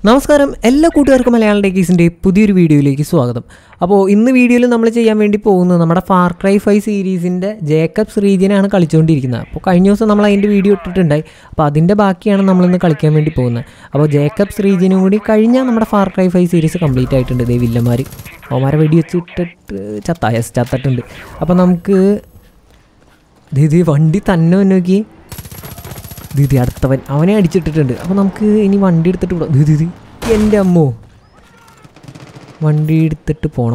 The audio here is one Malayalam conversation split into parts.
നമസ്കാരം എല്ലാ കൂട്ടുകാർക്കും മലയാളം ടേക്കീസിൻ്റെ പുതിയൊരു വീഡിയോയിലേക്ക് സ്വാഗതം അപ്പോൾ ഇന്ന് വീഡിയോയിൽ നമ്മൾ ചെയ്യാൻ വേണ്ടി പോകുന്നത് നമ്മുടെ ഫാർ ക്രൈ ഫൈവ് സീരീസിൻ്റെ ജേക്കബ്സ് റീജിയനാണ് കളിച്ചുകൊണ്ടിരിക്കുന്നത് അപ്പോൾ കഴിഞ്ഞ ദിവസം നമ്മൾ അതിൻ്റെ വീഡിയോ ഇട്ടിട്ടുണ്ടായി അപ്പോൾ അതിൻ്റെ ബാക്കിയാണ് നമ്മളിന്ന് കളിക്കാൻ വേണ്ടി പോകുന്നത് അപ്പോൾ ജേക്കബ്സ് റീജിയനും കൂടി കഴിഞ്ഞാൽ നമ്മുടെ Far Cry five series complete ആയിട്ടുണ്ട് ദേ വില്ലന്മാർ അവന്മാരെ വെടി വെച്ചിട്ടിട്ട് ചത്തായ ചത്തിട്ടുണ്ട് അപ്പോൾ നമുക്ക് ഇത് വണ്ടി തന്നെ നോക്കി ദീദി അടുത്തവൻ അവനെ അടിച്ചിട്ടിട്ടുണ്ട് അപ്പോൾ നമുക്ക് ഇനി വണ്ടി എടുത്തിട്ട് പോകാം ദീദി ദീദി എൻ്റെ അമ്മോ വണ്ടി എടുത്തിട്ട് പോകണം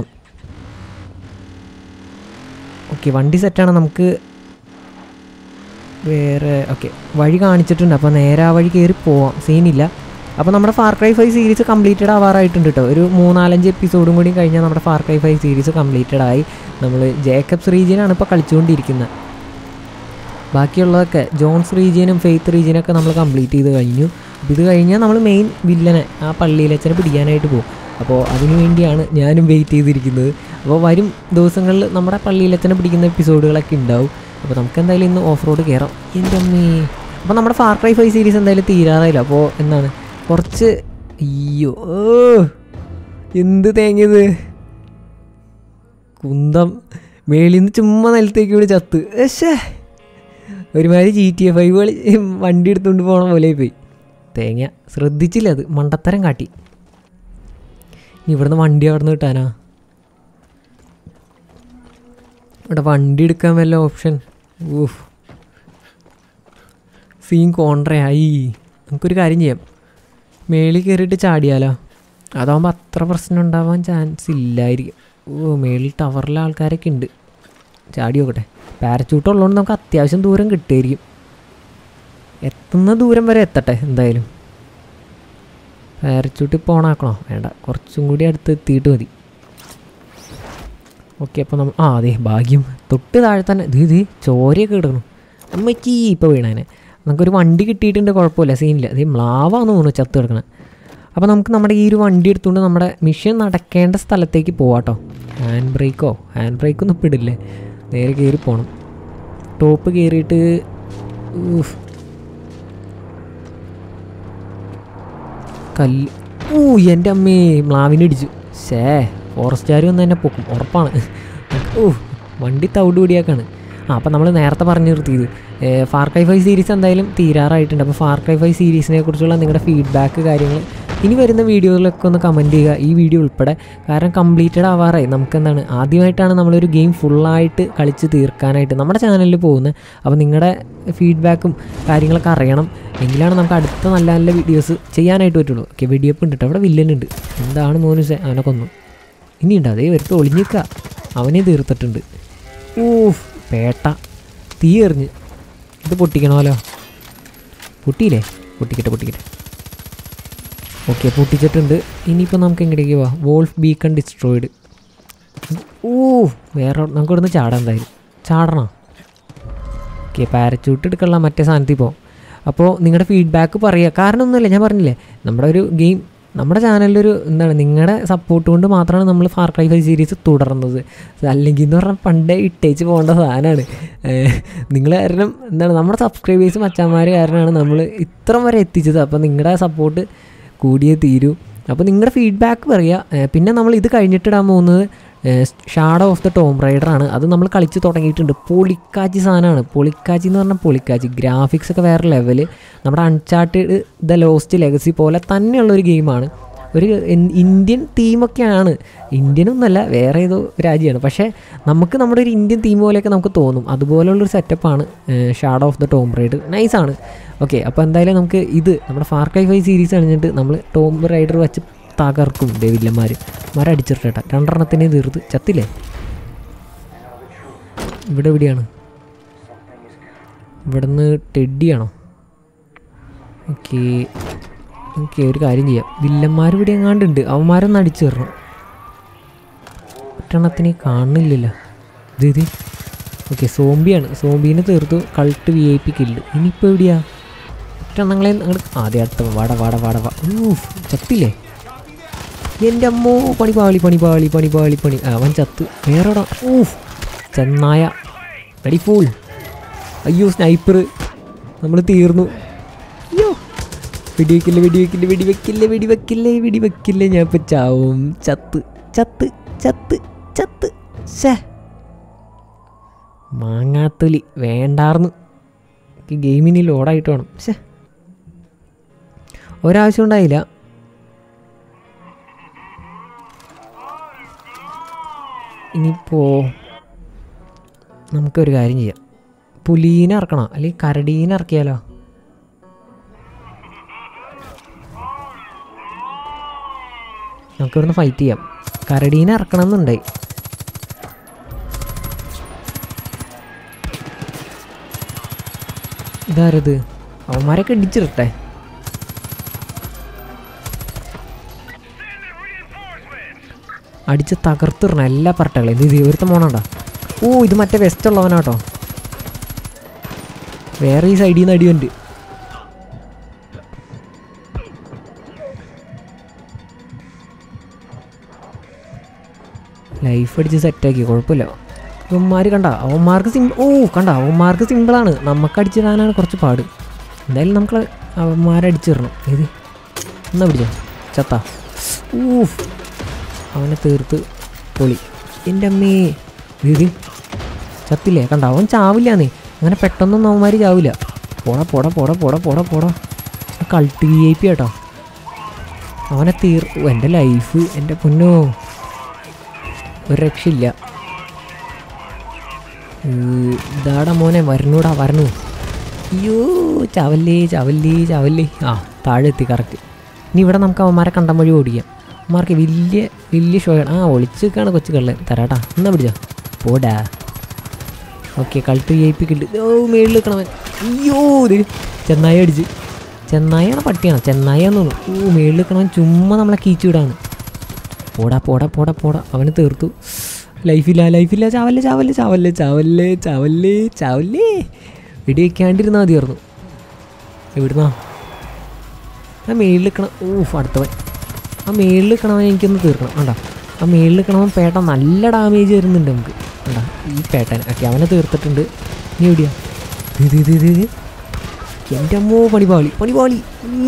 ഓക്കെ വണ്ടി സെറ്റാണ് നമുക്ക് വേറെ ഓക്കെ വഴി കാണിച്ചിട്ടുണ്ട് അപ്പോൾ നേരെ ആ വഴി കയറി പോവാം സീനില്ല അപ്പോൾ നമ്മുടെ Far Cry five series completed ആവാറായിട്ടുണ്ട് കേട്ടോ ഒരു മൂന്നാലഞ്ച് എപ്പിസോഡും കൂടി കഴിഞ്ഞാൽ നമ്മുടെ Far Cry five series completed ആയി നമ്മൾ ജേക്കബ്സ് റീജിയനാണ് ഇപ്പോൾ കളിച്ചുകൊണ്ടിരിക്കുന്നത് ബാക്കിയുള്ളതൊക്കെ ജോൺസ് റീജിയനും ഫെയ്ത്ത് റീജിയനൊക്കെ നമ്മൾ കംപ്ലീറ്റ് ചെയ്ത് കഴിഞ്ഞു അപ്പോൾ ഇത് കഴിഞ്ഞാൽ നമ്മൾ മെയിൻ വില്ലനെ ആ പള്ളിയിലച്ഛനെ പിടിക്കാനായിട്ട് പോകും അപ്പോൾ അതിനു വേണ്ടിയാണ് ഞാനും വെയിറ്റ് ചെയ്തിരിക്കുന്നത് അപ്പോൾ വരും ദിവസങ്ങളിൽ നമ്മുടെ പള്ളിയിലച്ഛനെ പിടിക്കുന്ന എപ്പിസോഡുകളൊക്കെ ഉണ്ടാവും അപ്പോൾ നമുക്ക് എന്തായാലും ഇന്ന് ഓഫ് റോഡ് കയറാം എൻ്റെ അമ്മേ അപ്പോൾ നമ്മുടെ ഫാർ ക്രൈ ഫൈവ് സീരീസ് എന്തായാലും തീരാറായില്ല അപ്പോൾ എന്താണ് കുറച്ച് അയ്യോ ഓ എന്ത് തേങ്ങിയത് കുന്തം മേളിൽ നിന്ന് ചുമ്മാ നിലത്തേക്ക് വിളി ചത്ത് പക്ഷേ ഒരുമാതിരി ജി ടി എ ഫൈവ് കളി വണ്ടി എടുത്തുകൊണ്ട് പോകണ പോലെ പോയി തേങ്ങ ശ്രദ്ധിച്ചില്ല അത് മണ്ടത്തരം കാട്ടി ഇനി ഇവിടുന്ന് വണ്ടി അവിടെ നിന്ന് കിട്ടാനാ ഇവിടെ വണ്ടി എടുക്കാൻ വല്ല ഓപ്ഷൻ ഊഫ് സീൻ കോൺട്രയായി നമുക്കൊരു കാര്യം ചെയ്യാം മേളിൽ കയറിയിട്ട് ചാടിയാലോ അതാകുമ്പോൾ അത്ര പ്രശ്നം ഉണ്ടാവാൻ ചാൻസ് ഇല്ലായിരിക്കും ഓ മേളിൽ ടവറിലെ ആൾക്കാരൊക്കെ ഉണ്ട് ചാടി നോക്കട്ടെ പാരച്ചൂട്ട് ഉള്ളതുകൊണ്ട് നമുക്ക് അത്യാവശ്യം ദൂരം കിട്ടുമായിരിക്കും എത്തുന്ന ദൂരം വരെ എത്തട്ടെ എന്തായാലും പാരച്ചൂട്ട് ഇപ്പോൾ ഓണാക്കണോ വേണ്ട കുറച്ചും കൂടി അടുത്ത് എത്തിയിട്ട് മതി ഓക്കെ അപ്പോൾ നമ്മൾ ആ അതെ ഭാഗ്യം തൊട്ട് താഴെ തന്നെ ഇത് ഇത് ചോരയൊക്കെ കിടക്കണം അമ്മച്ചി ഇപ്പോൾ വീണേനെ നമുക്കൊരു വണ്ടി കിട്ടിയിട്ടുണ്ട് കുഴപ്പമില്ല സീനില്ല ഇത് മ്ലാവാന്ന് തോന്നുന്നു ചത്ത് കിടക്കണം അപ്പോൾ നമുക്ക് നമ്മുടെ ഈ ഒരു വണ്ടി എടുത്തുകൊണ്ട് നമ്മുടെ മിഷൻ നടക്കേണ്ട സ്ഥലത്തേക്ക് പോവാട്ടോ ഹാൻഡ് ബ്രേക്കോ ഹാൻഡ് ബ്രേക്കൊന്നും ഇപ്പോൾ ഇടില്ലേ നേരെ കയറി പോകണം ടോപ്പ് കയറിയിട്ട് ഊഫ്. കല്ല് ഊ എൻ്റെ അമ്മേ മ്ലാവിനെ ഇടിച്ചു ശേ ഫോറസ്റ്റുകാർ വന്ന് തന്നെ പൊക്കും ഉറപ്പാണ് ഓ വണ്ടി തവിട് പിടിയാക്കാണ് ആ അപ്പം നമ്മൾ നേരത്തെ പറഞ്ഞു നിർത്തിയത് ഫാർ കൈ ഫൈവ് സീരീസ് എന്തായാലും തീരാറായിട്ടുണ്ട് അപ്പോൾ ഫാർ കൈ ഫൈവ് സീരീസിനെ കുറിച്ചുള്ള നിങ്ങളുടെ ഫീഡ്ബാക്ക് കാര്യങ്ങൾ ഇനി വരുന്ന വീഡിയോകളിലൊക്കെ ഒന്ന് കമൻറ്റ് ചെയ്യുക ഈ വീഡിയോ ഉൾപ്പെടെ കാരണം കംപ്ലീറ്റഡ് ആവാറായി നമുക്ക് എന്താണ് ആദ്യമായിട്ടാണ് നമ്മളൊരു ഗെയിം ഫുള്ളായിട്ട് കളിച്ച് തീർക്കാനായിട്ട് നമ്മുടെ ചാനലിൽ പോകുന്നത് അപ്പോൾ നിങ്ങളുടെ ഫീഡ്ബാക്കും കാര്യങ്ങളൊക്കെ അറിയണം എങ്കിലാണ് നമുക്ക് അടുത്ത നല്ല നല്ല വീഡിയോസ് ചെയ്യാനായിട്ട് പറ്റുള്ളൂ ഓക്കെ വെടിയപ്പ് ഉണ്ട് കേട്ടോ അവിടെ വില്ലനുണ്ട് എന്താണ് മോനുസെ അവനെ കൊന്നു ഇനിയുണ്ട് അതേ വരട്ട് ഒളിഞ്ഞിക്ക അവനെ തീർത്തിട്ടുണ്ട് ഊഫ് പേട്ട തീ എറിഞ്ഞ് ഇത് പൊട്ടിക്കണമല്ലോ പൊട്ടിയില്ലേ പൊട്ടിക്കട്ടെ പൊട്ടിക്കട്ടെ ഓക്കെ പൊട്ടിച്ചിട്ടുണ്ട് ഇനിയിപ്പോൾ നമുക്ക് എങ്ങനെയൊക്കെ പോവാം വോൾഫ് ബീക്കൺ ഡിസ്ട്രോയിഡ് ഓ വേറെ നമുക്ക് ഇവിടുന്ന് ചാടാം എന്തായാലും ചാടണോ ഓക്കെ പാരച്ചൂട്ട് എടുക്കാനുള്ള മറ്റേ സാധനത്തിൽ പോകാം അപ്പോൾ നിങ്ങളുടെ ഫീഡ്ബാക്ക് പറയുക കാരണം ഒന്നുമില്ല ഞാൻ പറഞ്ഞില്ലേ നമ്മുടെ ഒരു ഗെയിം നമ്മുടെ ചാനലിലൊരു എന്താണ് നിങ്ങളുടെ സപ്പോർട്ട് കൊണ്ട് മാത്രമാണ് നമ്മൾ ഫാർ ക്രൈ ഫൈവ് സീരീസ് തുടർന്നത് അല്ലെങ്കിൽ എന്ന് പറഞ്ഞാൽ പണ്ടേ ഇട്ടേച്ച് പോകേണ്ട സാധനമാണ് നിങ്ങൾ കാരണം എന്താണ് നമ്മുടെ സബ്സ്ക്രൈബേഴ്സും അച്ഛന്മാർ കാരണമാണ് നമ്മൾ ഇത്രയും വരെ എത്തിച്ചത് അപ്പോൾ നിങ്ങളുടെ സപ്പോർട്ട് കൂടിയേ തീരൂ അപ്പോൾ നിങ്ങളുടെ ഫീഡ്ബാക്ക് പറയുക ഏഹ് പിന്നെ നമ്മൾ ഇത് കഴിഞ്ഞിട്ടിടാൻ പോകുന്നത് ഷാഡോ ഓഫ് ദ ടോം റൈഡറാണ് അത് നമ്മൾ കളിച്ച് തുടങ്ങിയിട്ടുണ്ട് പൊളിക്കാച്ചി സാധനമാണ് പൊളിക്കാച്ചി എന്ന് പറഞ്ഞാൽ പൊളിക്കാച്ചി ഗ്രാഫിക്സ് ഒക്കെ വേറെ ലെവൽ നമ്മുടെ അൺചാർട്ടഡ് ദ ലോസ്റ്റ് ലെഗസി പോലെ തന്നെയുള്ളൊരു ഗെയിമാണ് ഒരു ഇൻ- ഇന്ത്യൻ തീമൊക്കെയാണ് ഇന്ത്യൻ ഒന്നല്ല വേറെ ഏതോ രാജ്യമാണ് പക്ഷേ നമുക്ക് നമ്മുടെ ഒരു ഇന്ത്യൻ തീം പോലെയൊക്കെ നമുക്ക് തോന്നും അതുപോലുള്ളൊരു സെറ്റപ്പാണ് Shadow of the Tomb Raider നൈസാണ് ഓക്കെ അപ്പോൾ എന്തായാലും നമുക്ക് ഇത് നമ്മുടെ ഫാർ കൈ ഫൈവ് സീരീസ് കഴിഞ്ഞിട്ട് നമ്മൾ ടോം റൈഡർ വെച്ച് തകർക്കും ഡേവില്ലന്മാർ മരടിച്ചിട്ടേട്ടാ രണ്ടെണ്ണത്തിനെ തീർത്ത് ചത്തില്ലേ ഇവിടെ എവിടെയാണ് ഇവിടുന്ന് ടെഡിയാണോ ഓക്കെ ഓക്കെ ഒരു കാര്യം ചെയ്യാം വില്ലന്മാർ ഇവിടെ എങ്ങാണ്ടുണ്ട് അവന്മാരൊന്ന് അടിച്ചു തരണം ഒറ്റെണ്ണത്തിനെ കാണുന്നില്ലല്ലോ ഇത് ഇത് ഓക്കെ സോംബിയാണ് സോംബീനെ തീർത്തു cult V I P kill ഇനിയിപ്പോൾ എവിടെയാ ഒറ്റെണ്ണങ്ങളെ അങ്ങോട്ട് ആദ്യം അടുത്ത വാട വാട വാട വാ ഊഫ് ചത്തില്ലേ എൻ്റെ അമ്മോ പണി പാളി പണി പാളി പണി പാളി പണി ആ, അവൻ ചത്ത് വേറെ ഊഫ് ചെന്നായ അടി ഫൂൾ അയ്യോ സ്നൈപ്പർ നമ്മൾ തീർന്നു അയ്യോ വെടിവെക്കില്ല വെടിവെക്കില്ല വെടിവെക്കില്ല വെടിവെക്കില്ലേ വെടിവെക്കില്ല ഞാൻ ഇപ്പം ചാവും ചത്ത് ചത്ത് ചത്ത് ചത്ത് ശേ മാങ്ങാത്തൊലി വേണ്ടാർന്ന് എനിക്ക് ഗെയിമിന് ലോഡായിട്ട് വേണം ശേ ഒരാവശ്യം ഉണ്ടായില്ല ഇനിയിപ്പോ നമുക്കൊരു കാര്യം ചെയ്യാം പുലീനെ ഇറക്കണോ അല്ലെങ്കിൽ കരടീനെ ഇറക്കിയാലോ നമുക്കിവിടുന്ന് ഫൈറ്റ് ചെയ്യാം കരടീനെ ഇറക്കണം എന്നുണ്ടായി ഇതാരത് അവന്മാരൊക്കെ ഇടിച്ചിരട്ടെ അടിച്ച് തകർത്തിടണം എല്ലാ പറട്ടകളും ഇത് ഇത് ഒരുത്ത മോണണ്ട ഓ ഇത് മറ്റേ വെസ്റ്റ് ഉള്ളവനാട്ടോ വേറെ ഈ സൈഡിൽ നിന്ന് അടിയുണ്ട് ലൈഫ് അടിച്ച് സെറ്റാക്കി കുഴപ്പമില്ല അവന്മാർ കണ്ട അവന്മാർക്ക് സിം ഓ കണ്ട അവന്മാർക്ക് സിമ്പിളാണ് നമുക്ക് അടിച്ചിടാനാണ് കുറച്ച് പാട് എന്തായാലും നമുക്ക് അവന്മാരടിച്ചിടണം ഏത് എന്നാ പിടിച്ചോ ചത്ത ഊഫ് അവനെ തീർത്ത് പൊളി എൻ്റെ അമ്മേ ഇത് ചത്തില്ലേ കണ്ട അവൻ ചാവില്ലാന്നേ അങ്ങനെ പെട്ടെന്നൊന്നും അവന്മാർ ചാവില്ല പോടാ പോടാ പോടാ പോടാ പോടാ പോടാ കൾട്ട് വി ഐ പി കേട്ടോ അവനെ തീർ ഓ, എൻ്റെ ലൈഫ് എൻ്റെ പൊന്നോ ഒരു രക്ഷയില്ല ഏഹ്, ഇതാടാ മോനെ വരണൂടാ വരണു അയ്യോ ചവല്ലേ ചവല്ലേ ചവല്ലേ ആ താഴെ എത്തി കറക്റ്റ് ഇനി ഇവിടെ നമുക്ക് അവന്മാരെ കണ്ടം വഴി ഓടിക്കാം അവന്മാർക്ക് വലിയ വലിയ ഷോയാണ് ആ ഒളിച്ചൊക്കെയാണ് കൊച്ചു കള്ളൻ തരാട്ടാ എന്നാ പിടിച്ചോ പോടാ ഓക്കെ കളിട്ട് വി ഐ പി കിട്ടി ഓ മേളിൽ നിൽക്കണവൻ അയ്യോ ഇത് ചെന്നായി അടിച്ച് ചെന്നായിയാണോ പട്ടിയാണോ ചെന്നായിയാന്ന് തോന്നുന്നു ഓ മേളിൽ നിൽക്കണവൻ ചുമ്മാ നമ്മളെ കീച്ചു വിടാണ് പോടാ പോടാ പോടാ പോടാ അവന് തീർത്തു ലൈഫില്ല ലൈഫില്ല ചാവല്ലേ ചാവല്ലേ ചാവല്ലേ ചാവല്ലേ ചാവല്ലേ ചാവല്ലേ വെടി വെക്കാണ്ടിരുന്നാൽ മതിയായിരുന്നു എവിടുന്നാ ആ മേളിൽ നിൽക്കണം ഊഫ് അടുത്തവൻ ആ മേളിൽ നിൽക്കണവൻ എനിക്കൊന്ന് തീർക്കണം കണ്ടാ ആ മേളിൽ നിൽക്കണവൻ പേട്ട നല്ല ഡാമേജ് വരുന്നുണ്ട് നമുക്ക് കണ്ടാ ഈ പേട്ടൻ ഓക്കെ അവനെ തീർത്തിട്ടുണ്ട് നീ എവിടെയാ ഇത് ഇത് ഇത് ഇത് എൻ്റെ അമ്മോ പണിപാളി പണിപാളി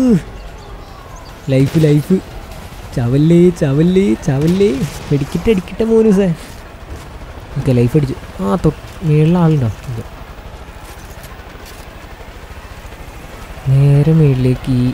ലൈഫ് ലൈഫ് ചവല്ലേ ചവല്ലേ ചവല്ലേ വെടിക്കിട്ട് അടിക്കട്ടെ മോനൂസേ ഓക്കെ ലൈഫ് അടിച്ചു ആ തൊ മേളിൽ ആളുണ്ടോ ഇല്ല. നേരെ മേളിലേക്ക് ഈ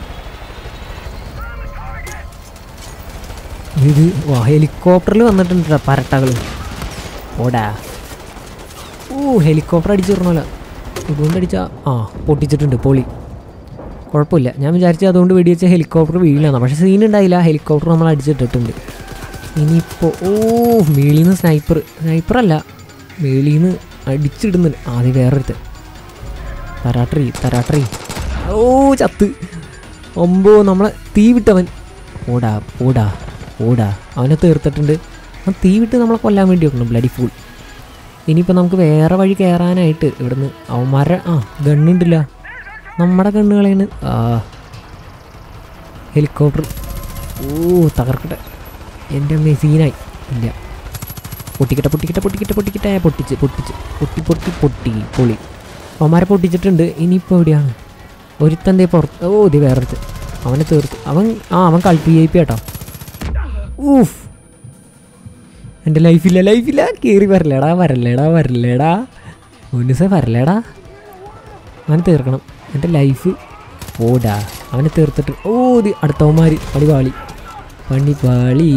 ഇത് വാ ഹെലികോപ്റ്ററിൽ വന്നിട്ടുണ്ട് പരട്ടകൾ ഓടാ ഓ ഹെലികോപ്റ്റർ അടിച്ചിടണമല്ലോ ഇതുകൊണ്ട് അടിച്ചാ ആ പൊട്ടിച്ചിട്ടുണ്ട് പൊളി കുഴപ്പമില്ല ഞാൻ വിചാരിച്ചു അതുകൊണ്ട് വെടിവെച്ച ഹെലികോപ്റ്റർ വീഴിലാണ് പക്ഷേ സീൻ ഉണ്ടായില്ല ഹെലികോപ്റ്റർ നമ്മൾ അടിച്ചിട്ടിട്ടുണ്ട് ഇനിയിപ്പോൾ ഓ മേളിൽ നിന്ന് സ്നൈപ്പർ സ്നൈപ്പറല്ല മേളിൽ നിന്ന് അടിച്ചിടുന്നുണ്ട് ആദ്യം വേറൊരുത്ത് തരാട്ടറി തരാട്ടറി ഓ ചത്ത് ഒമ്പോ നമ്മളെ തീ വിട്ടവൻ ഓടാ ഓടാ ഓടാ അവനെ തീർത്തിട്ടുണ്ട് അവൻ തീ വിട്ട് നമ്മളെ കൊല്ലാൻ വേണ്ടി നോക്കണം ബ്ലഡി ഫുൾ ഇനിയിപ്പോൾ നമുക്ക് വേറെ വഴി കയറാനായിട്ട് ഇവിടുന്ന് അവന്മാരുടെ ആ ഗണ്ണുണ്ടില്ല നമ്മുടെ കണ്ണുകളാണ് ആ ഹെലികോപ്റ്റർ ഓ തകർക്കട്ടെ എൻ്റെ അമ്മേ സീനായി ഇല്ല പൊട്ടിക്കട്ടെ പൊട്ടിക്കട്ടെ പൊട്ടിക്കട്ടെ പൊട്ടിക്കട്ടെ പൊട്ടിച്ച് പൊട്ടിച്ച് പൊട്ടി പൊട്ടി പൊട്ടി പൊളി അവന്മാരെ പൊട്ടിച്ചിട്ടുണ്ട് ഇനിയിപ്പോൾ എവിടെയാണ് ഒരുത്തൻ്റെ പുറത്ത് ഓ ഇത് വേറൊരുത്ത് അവനെ തീർത്ത് അവൻ ആ അവൻ കളിപ്പി ഐ പി കേട്ടോ ഊഫ് എൻ്റെ ലൈഫില്ല ലൈഫില്ല കയറി വരല്ലേടാ വരല്ലേടാ വരല്ലേടാ മുനുസേ വരല്ലേടാ അവനെ തീർക്കണം എൻ്റെ ലൈഫ് ഓടാ അവനെ തീർത്തിട്ട് ഓ ഇത് അടുത്തവന്മാർ പണിപാളി പണിപാളി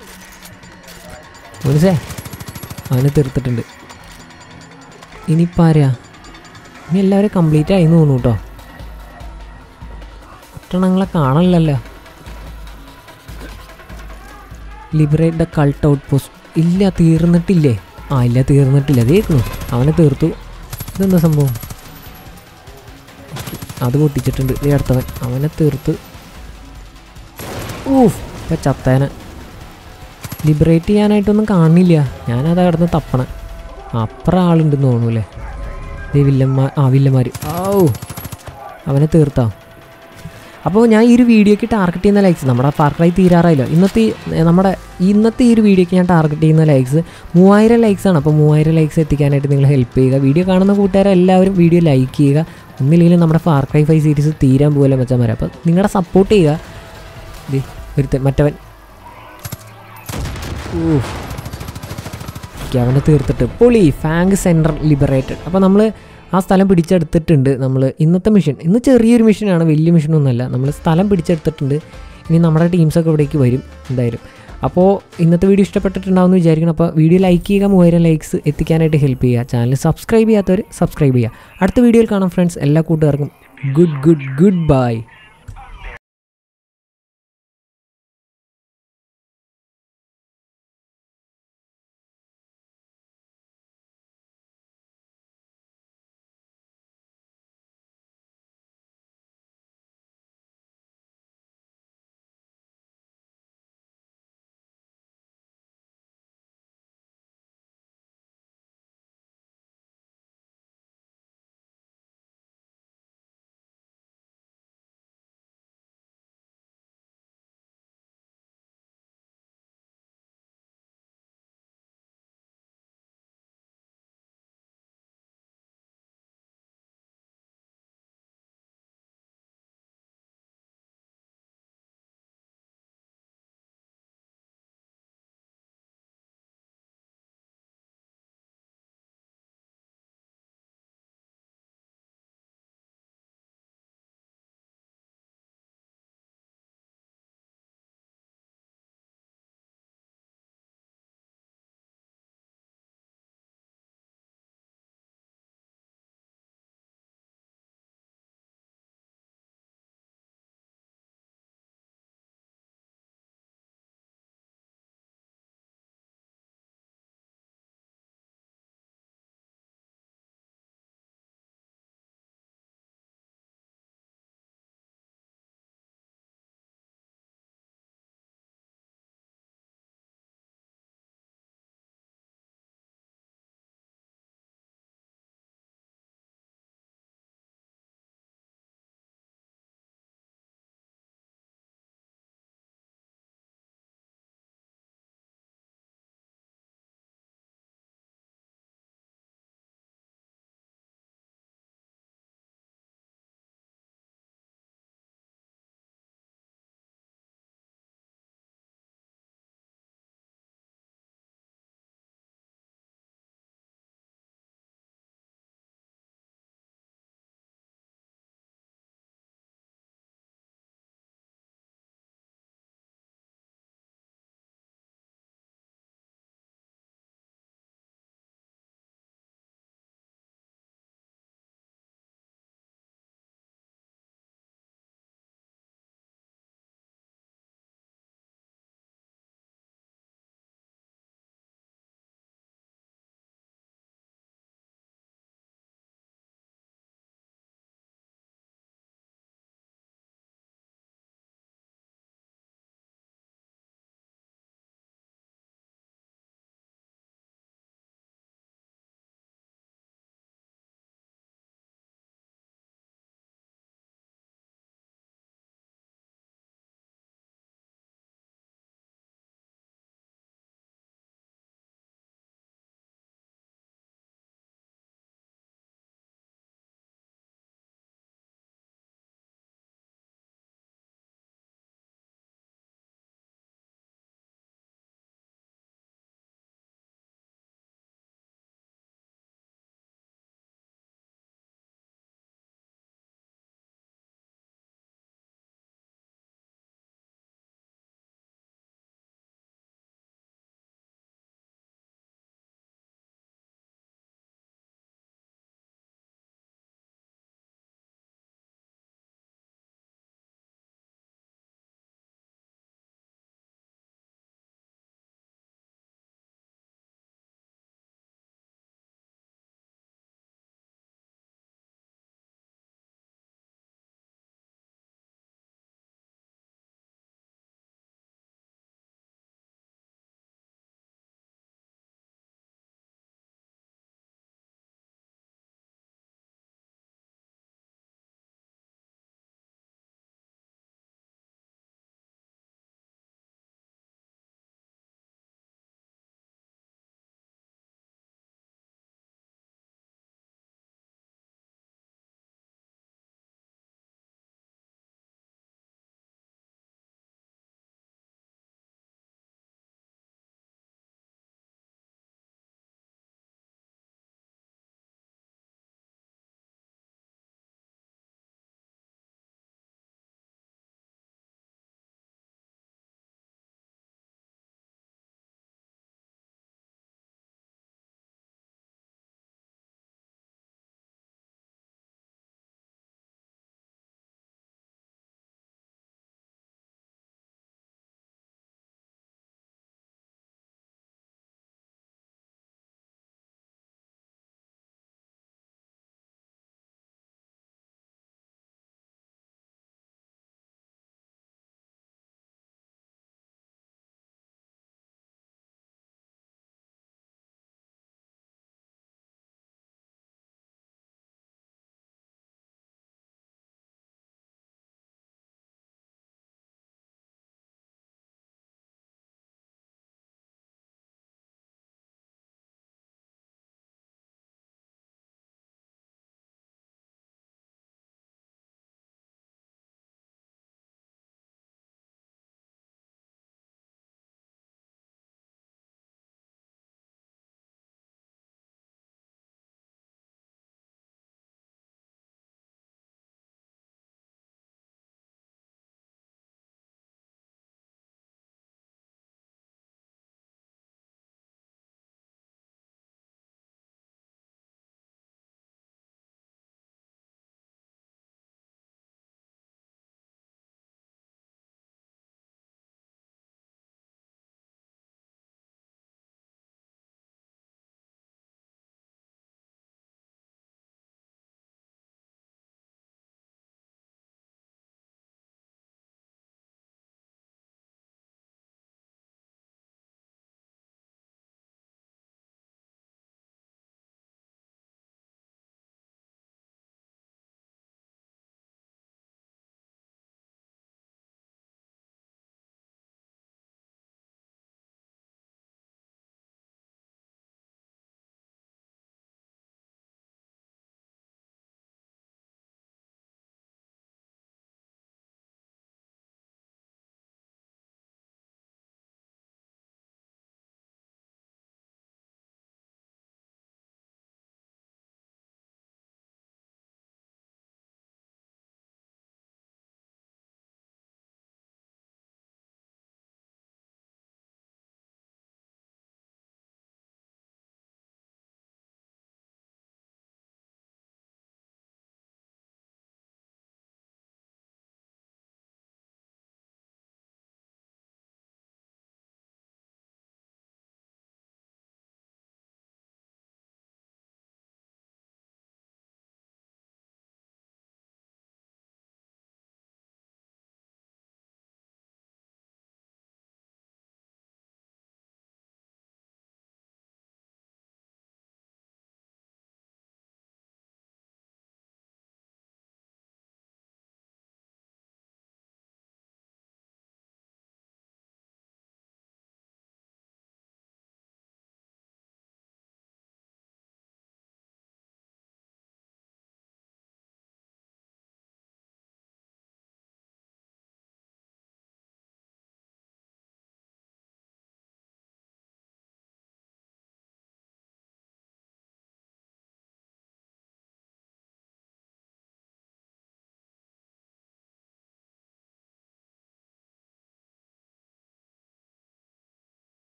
മുനുസേ അവനെ തീർത്തിട്ടുണ്ട് ഇനിയിപ്പോൾ ആരാ ഇനി എല്ലാവരും കംപ്ലീറ്റ് ആയി എന്ന് തോന്നുന്നു കേട്ടോ ഒറ്റണങ്ങളെ കാണാനില്ലല്ലോ liberate the cult outpost ഇല്ല തീർന്നിട്ടില്ലേ ആ ഇല്ല തീർന്നിട്ടില്ല അതേക്കുന്നു അവനെ തീർത്തു ഇതെന്താ സംഭവം അത് പൊട്ടിച്ചിട്ടുണ്ട് ഈ അടുത്തവൻ അവനെ തീർത്ത് ഊഫ് ഇപ്പം ചത്തേനെ ലിബറേറ്റ് ചെയ്യാനായിട്ടൊന്നും കാണില്ല ഞാനത് കിടന്ന് തപ്പണ അപ്പുറം ആളുണ്ടെന്ന് തോന്നൂല്ലേ ഈ വില്ലന്മാർ ആ വില്ലന്മാർ ഔ അവനെ തീർത്താ അപ്പോൾ ഞാൻ ഈ ഒരു വീഡിയോയ്ക്ക് ടാർഗറ്റ് ചെയ്യുന്ന ലൈക്സ് നമ്മുടെ ഫാർക്രൈ തീരാറായില്ലോ ഇന്നത്തെ ഈ- ഏ, നമ്മുടെ ഇന്നത്തെ ഈ ഒരു വീഡിയോയ്ക്ക് ഞാൻ ടാർഗറ്റ് ചെയ്യുന്ന ലൈക്സ് മൂവായിരം ലൈക്സ് ആണ് അപ്പോൾ മൂവായിരം ലൈക്സ് എത്തിക്കാനായിട്ട് നിങ്ങൾ ഹെൽപ്പ് ചെയ്യുക വീഡിയോ കാണുന്ന കൂട്ടുകാരെ എല്ലാവരും വീഡിയോ ലൈക്ക് ചെയ്യുക ഒന്നില്ലെങ്കിലും നമ്മുടെ ഫാർക്രൈ ഫൈവ് സീരീസ് തീരാൻ പോലെ മച്ചാൻ അപ്പോൾ നിങ്ങളുടെ സപ്പോർട്ട് ചെയ്യുക ദേ, ഒരുത്തൻ മറ്റവൻ ഊ ഓക്കെ അവനെ തീർത്തിട്ട് പൊളി ഫാങ്ക് സെൻറ്റർ ലിബറേറ്റഡ് അപ്പോൾ നമ്മൾ ആ സ്ഥലം പിടിച്ചെടുത്തിട്ടുണ്ട് നമ്മൾ ഇന്നത്തെ മിഷൻ ഇന്ന് ചെറിയൊരു മിഷനാണ് വലിയ മിഷനൊന്നുമല്ല നമ്മൾ സ്ഥലം പിടിച്ചെടുത്തിട്ടുണ്ട് ഇനി നമ്മുടെ ടീംസൊക്കെ ഇവിടേക്ക് വരും എന്തായാലും അപ്പോൾ ഇന്നത്തെ വീഡിയോ ഇഷ്ടപ്പെട്ടിട്ടുണ്ടാവുമെന്ന് വിചാരിക്കണം അപ്പോൾ വീഡിയോ ലൈക്ക് ചെയ്യുക മൂവായിരം ലൈക്സ് എത്തിക്കാനായിട്ട് ഹെൽപ്പ് ചെയ്യുക ചാനൽ സബ്സ്ക്രൈബ് ചെയ്യാത്തവർ സബ്സ്ക്രൈബ് ചെയ്യുക അടുത്ത വീഡിയോയിൽ കാണാം ഫ്രണ്ട്സ് എല്ലാ കൂട്ടുകാർക്കും ഗുഡ് ഗുഡ് ഗുഡ് ബൈ